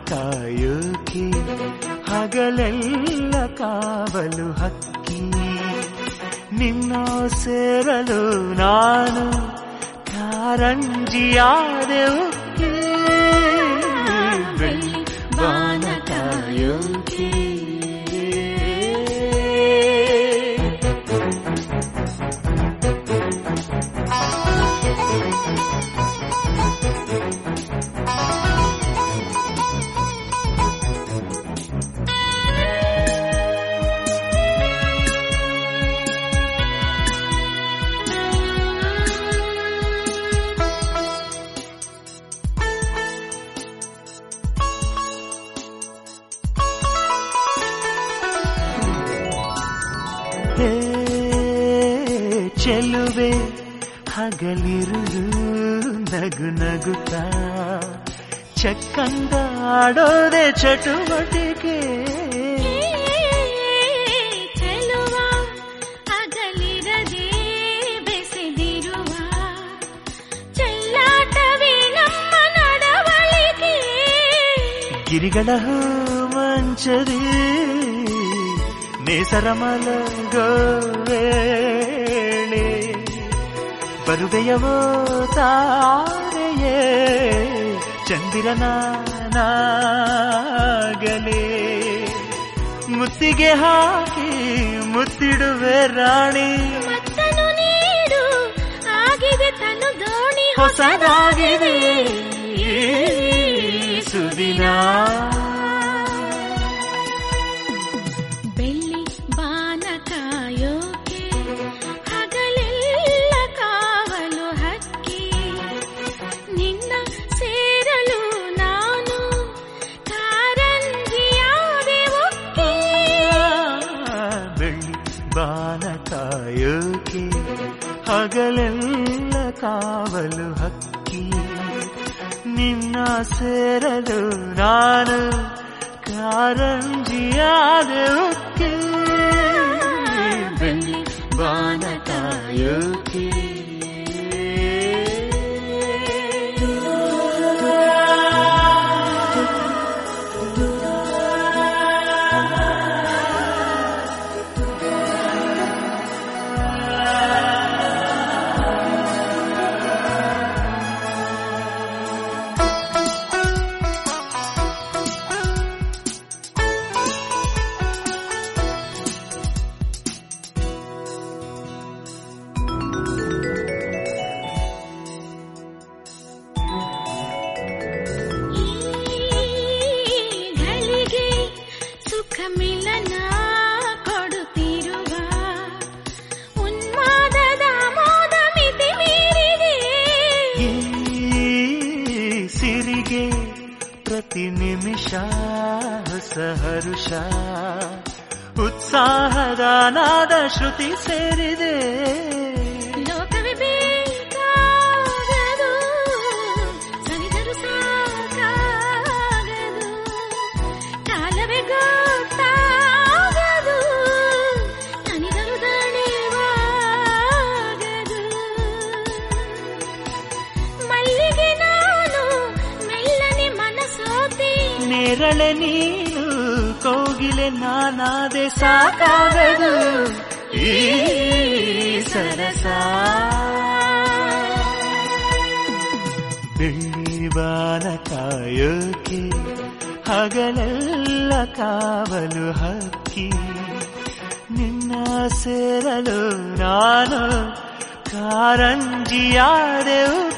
ಕಾಯೋಕೆ ಹಗಲೆಲ್ಲ ಕಾವಲು ಹಕ್ಕಿ ನಿನ್ನ ಸೇರಲು ನಾನು ಕಾರಂಜಿಯಾದೆ ಉಕ್ಕಿ ಬೆಳ್ಳಿ ಬಾನ ಕಾಯೋಕೆ ಹೇ ಚೆಲುವೆ ಹಗಲಿರುಳು ನಗು ನಗುತ್ತ ಚಕ್ಕಂದ ಆಡೋದೆ ಚಟುವಟಿಕೆ ಚೆಲುವ ಅಗಲಿರದೆ ಬೆಸೆದಿರುವ ಚೆಲ್ಲಾಟವೇ ನಮ್ಮ ನಡವಳಿಕೆ ಗಿರಿಗಳ ಮಂಚದಿ ನೇಸರ ಮಲಗೋ ವೇಳೆ ಬರುವೆಯವೋ ತಾರೆಯೇ ಚಂದಿರನಾಗಲೇ ಮುತ್ತಿಗೆ ಹಾಕಿ ಮುತ್ತಿಡುವೆ ರಾಣಿ ಮತ್ತನು ನೀಡು ಆಗಿದೆ ತನು ದೋಣಿ ಹೊಸದಾಗಿದೆ ಈ ಸುದಿನ ಬೆಳ್ಳಿ ಬಾನ ಕಾಯೋಕೆ ಹಗಲೆಲ್ಲ ಕಾವಲು ಹಕ್ಕಿ ನಿನ್ನ ಸೇರಲು ನಾನು ಕಾರಂಜಿಯಾದೆ ಒಕ್ಕಿ ಬೆಳ್ಳಿ ಬಾನ ಕಾಯೋಕೆ ಹಗಲೆಲ್ಲ ಕಾವಲು ಹಕ್ಕಿ ನಿನ್ನ ಸೇರಲು ನಾನು ಕಾರಂಜಿಯಾದ ಉಕ್ಕಿ ಬೆಳ್ಳಿ ಬಾನ ಕಾಯೋಕೆ ಈ ಘಳಿಗೆ ಸುಖ ಮಿಲನ ಕೊಡುತ್ತಿರುವ ಉನ್ಮಾದದ ಮೋದ ಮಿತಿ ಮೀರಿದೆ ಈ ಸಿರಿಗೆ ಪ್ರತಿ ನಿಮಿಷ ಹೊಸ ಹರುಷ ಉತ್ಸಾಹದ ನಾದ ಶ್ರುತಿ ಸೇರಿದೆ ಲೋಕವೇ ಬೇಕಾಗದು ಸವಿದರು ಸಾಕಾಗದು ಕಾಲವೇ ಗೊತ್ತಾಗದು ತನಿದರು ದಣಿವಾಗದು ಮಲ್ಲಿಗೆ ನಾನು ಮೆಲ್ಲನೆ ಮನಸೋತಿ ನೇರಳೆ ನೀನು ಕೋಗಿಲೆ ನಾನಾದೆ ಸಾಕಾಗದು ಈ ಸರಸ ಬೆಳ್ಳಿ ಬಾನ ಕಾಯೋಕೆ ಹಗಲೆಲ್ಲ ಕಾವಲು ಹಕ್ಕಿ ನಿನ್ನ ಸೇರಲು ನಾನು ಕಾರಂಜಿಯಾದೆ